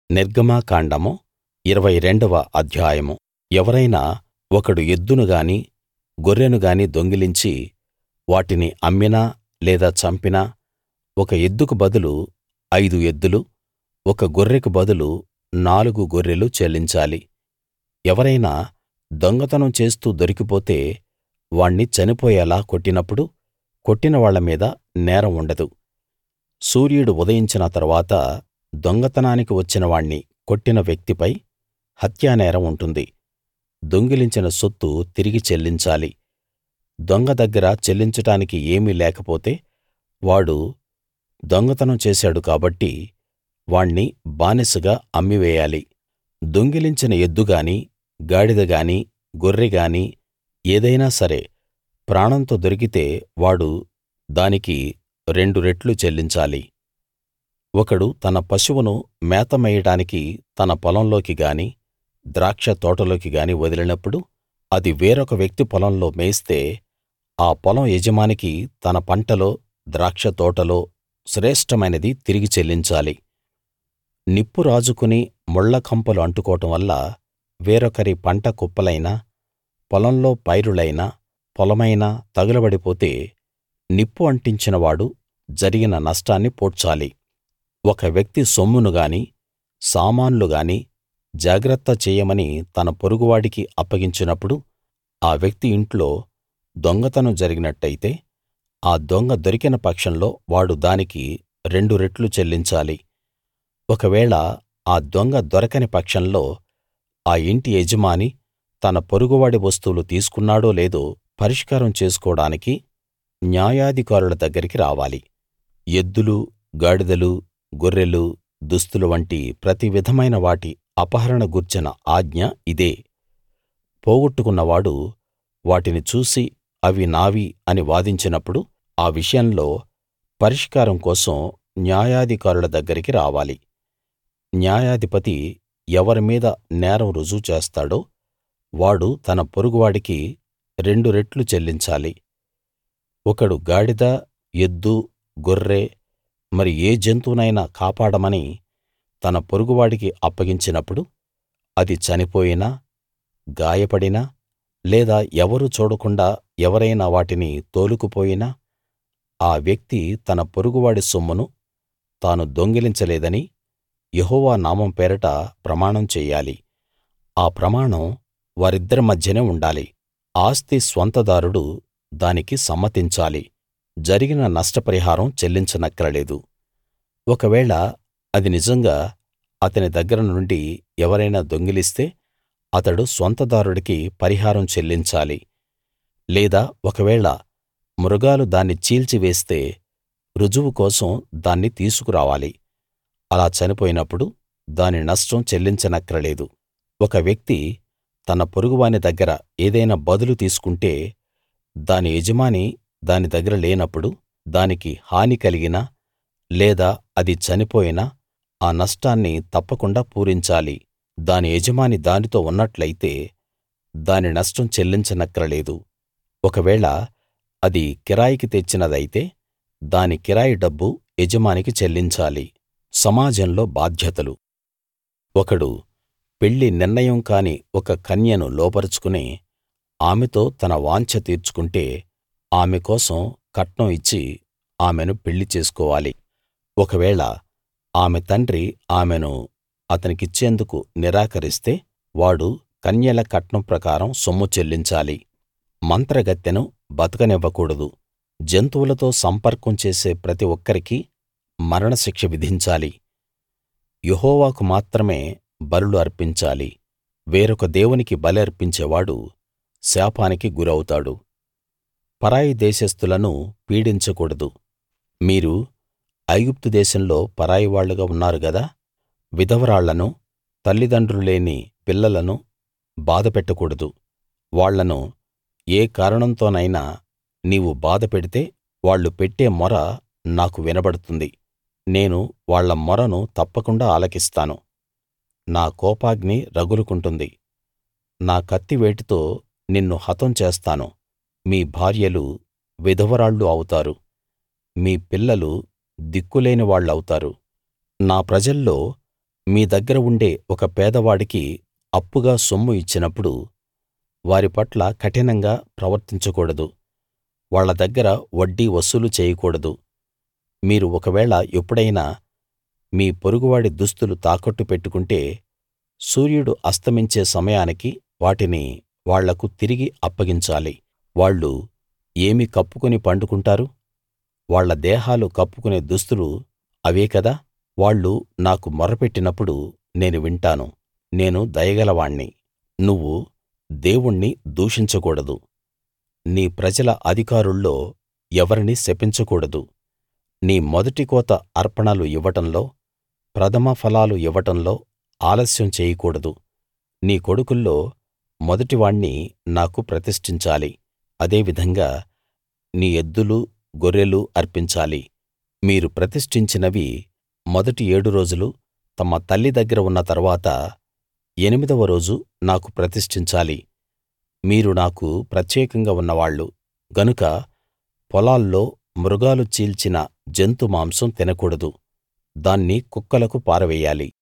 నిర్గమకాండము ఇరవై రెండవ అధ్యాయం ఎవరైనా ఒకడు ఎద్దును గానీ గొర్రెను గానీ దొంగిలించి వాటిని అమ్మినా లేదా చంపినా ఒక ఎద్దుకు బదులు ఐదు ఎద్దులు ఒక గొర్రెకు బదులు నాలుగు గొర్రెలు చెల్లించాలి ఎవరైనా దొంగతనం చేస్తూ దొరికిపోతే వాణ్ణి చనిపోయేలా కొట్టినప్పుడు కొట్టిన వాళ్ళ మీద నేరం ఉండదు సూర్యుడు ఉదయించిన తరువాత దొంగతనానికి వచ్చిన వాణ్ణి కొట్టిన వ్యక్తిపై హత్యానేరం ఉంటుంది దొంగిలించిన సొత్తు తిరిగి చెల్లించాలి దొంగ దగ్గర చెల్లించడానికి ఏమీ లేకపోతే వాడు దొంగతనం చేశాడు కాబట్టి వాణ్ణి బానిసగా అమ్మివేయాలి దొంగిలించిన ఎద్దు గానీ గాడిద గానీ గొర్రె గానీ ఏదైనా సరే ప్రాణంతో దొరికితే వాడు దానికి రెండు రెట్లు చెల్లించాలి ఒకడు తన పశువును మేత మేయడానికి తన పొలంలోకి గానీ ద్రాక్ష తోటలోకి గానీ వదిలినప్పుడు అది వేరొక వ్యక్తి పొలంలో మేస్తే ఆ పొలం యజమానికి తన పంటలో ద్రాక్ష తోటలో శ్రేష్ఠమైనది తిరిగి చెల్లించాలి నిప్పు రాజుకుని ముళ్ళ కంపలు అంటుకోవడం వల్ల వేరొకరి పంట కుప్పలైనా పొలంలో పైరులైనా పొలమైనా తగులబడిపోతే నిప్పు అంటించిన వాడు జరిగిన నష్టాన్ని పూడ్చాలి ఒక వ్యక్తి సొమ్మును గానీ సామాన్లు గానీ జాగ్రత్త చెయ్యమని తన పొరుగువాడికి అప్పగించినప్పుడు ఆ వ్యక్తి ఇంట్లో దొంగతనం జరిగినట్టయితే ఆ దొంగ దొరికిన పక్షంలో వాడు దానికి రెండు రెట్లు చెల్లించాలి ఒకవేళ ఆ దొంగ దొరకని పక్షంలో ఆ ఇంటి యజమాని తన పొరుగువాడి వస్తువులు తీసుకున్నాడో లేదో పరిష్కారం చేసుకోడానికి న్యాయాధికారుల దగ్గరికి రావాలి ఎద్దులు గాడిదలు గొర్రెలు దుస్తులు వంటి ప్రతి విధమైన వాటి అపహరణ గూర్చిన ఆజ్ఞ ఇదే పోగొట్టుకున్నవాడు వాటిని చూసి అవి నావి అని వాదించినప్పుడు ఆ విషయంలో పరిష్కారం కోసం న్యాయాధికారుల దగ్గరికి రావాలి న్యాయాధిపతి ఎవరి మీద నేరం రుజువు చేస్తాడో వాడు తన పొరుగువాడికి రెండు రెట్లు చెల్లించాలి ఒకడు గాడిద ఎద్దు గొర్రె మరి ఏ జంతువునైనా కాపాడమని తన పొరుగువాడికి అప్పగించినప్పుడు అది చనిపోయినా గాయపడినా లేదా ఎవరూ చూడకుండా ఎవరైనా వాటిని తోలుకుపోయినా ఆ వ్యక్తి తన పొరుగువాడి సొమ్మును తాను దొంగిలించలేదని యెహోవా నామం పేరట ప్రమాణం చెయ్యాలి ఆ ప్రమాణం వారిద్దరి మధ్యనే ఉండాలి ఆస్తి స్వంతదారుడు దానికి సమ్మతించాలి జరిగిన నష్టపరిహారం చెల్లించనక్కరలేదు ఒకవేళ అది నిజంగా అతని దగ్గర నుండి ఎవరైనా దొంగిలిస్తే అతడు స్వంతదారుడికి పరిహారం చెల్లించాలి లేదా ఒకవేళ మృగాలు దాన్ని చీల్చివేస్తే రుజువు కోసం దాన్ని తీసుకురావాలి అలా చనిపోయినప్పుడు దాని నష్టం చెల్లించనక్కరలేదు ఒక వ్యక్తి తన పొరుగువాని దగ్గర ఏదైనా బదులు తీసుకుంటే దాని యజమాని దాని దగ్గర లేనప్పుడు దానికి హాని కలిగినా లేదా అది చనిపోయినా ఆ నష్టాన్ని తప్పకుండా పూరించాలి దాని యజమాని దానితో ఉన్నట్లయితే దాని నష్టం చెల్లించనక్కరలేదు ఒకవేళ అది కిరాయికి తెచ్చినదైతే దాని కిరాయి డబ్బు యజమానికి చెల్లించాలి సమాజంలో బాధ్యతలు ఒకడు పెళ్లి నిర్ణయం కాని ఒక కన్యను లోబరచుకుని ఆమెతో తన వాంఛ తీర్చుకుంటే ఆమె కోసం కట్నం ఇచ్చి ఆమెను పెళ్లి చేసుకోవాలి ఒకవేళ ఆమె తండ్రి ఆమెను అతనికిచ్చేందుకు నిరాకరిస్తే వాడు కన్యల కట్నం ప్రకారం సొమ్ము చెల్లించాలి మంత్రగత్తెను బతకనివ్వకూడదు జంతువులతో సంపర్కం చేసే ప్రతి ఒక్కరికీ మరణశిక్ష విధించాలి యెహోవాకు మాత్రమే బలులు అర్పించాలి వేరొక దేవునికి బలి అర్పించేవాడు శాపానికి గురవుతాడు పరాయి దేశస్థులను పీడించకూడదు మీరు ఐగుప్తు దేశంలో పరాయివాళ్ళుగా ఉన్నారు గదా విధవరాళ్లను తల్లిదండ్రులు లేని పిల్లలను బాధపెట్టకూడదు వాళ్ళను ఏ కారణంతోనైనా నీవు బాధపెడితే వాళ్ళు పెట్టే మొర నాకు వినబడుతుంది నేను వాళ్ళ మొరను తప్పకుండా ఆలకిస్తాను నా కోపాగ్ని రగులుకుంటుంది నా కత్తివేటుతో నిన్ను హతం చేస్తాను మీ భార్యలు విధవరాళ్ళు అవుతారు మీ పిల్లలు దిక్కులేని వాళ్ళవుతారు నా ప్రజల్లో మీ దగ్గర ఉండే ఒక పేదవాడికి అప్పుగా సొమ్ము ఇచ్చినప్పుడు వారి పట్ల కఠినంగా ప్రవర్తించకూడదు వాళ్ళ దగ్గర వడ్డీ వసూలు చేయకూడదు మీరు ఒకవేళ ఎప్పుడైనా మీ పొరుగువాడి దుస్తులు తాకట్టు పెట్టుకుంటే సూర్యుడు అస్తమించే సమయానికి వాటిని వాళ్లకు తిరిగి అప్పగించాలి వాళ్ళు ఏమి కప్పుకుని పండుకుంటారు వాళ్ళ దేహాలు కప్పుకునే దుస్తులు అవే కదా వాళ్ళు నాకు మొర్రపెట్టినప్పుడు నేను వింటాను నేను దయగలవాణ్ణి నువ్వు దేవుణ్ణి దూషించకూడదు నీ ప్రజల అధికారుల్లో ఎవరినీ శపించకూడదు నీ మొదటి కోత అర్పణలు ఇవ్వడంలో ప్రథమ ఫలాలు ఇవ్వడంలో ఆలస్యం చేయకూడదు నీ కొడుకుల్లో మొదటివాణ్ణి నాకు ప్రతిష్ఠించాలి అదే విధంగా నీ ఎద్దులు గొర్రెలు అర్పించాలి మీరు ప్రతిష్ఠించినవి మొదటి ఏడు రోజులు తమ తల్లి దగ్గర ఉన్న తరువాత ఎనిమిదవ రోజు నాకు ప్రతిష్ఠించాలి మీరు నాకు ప్రత్యేకంగా ఉన్నవాళ్ళు గనుక పొలాల్లో మృగాలు చీల్చిన జంతు మాంసం తినకూడదు దాన్ని కుక్కలకు పారవెయ్యాలి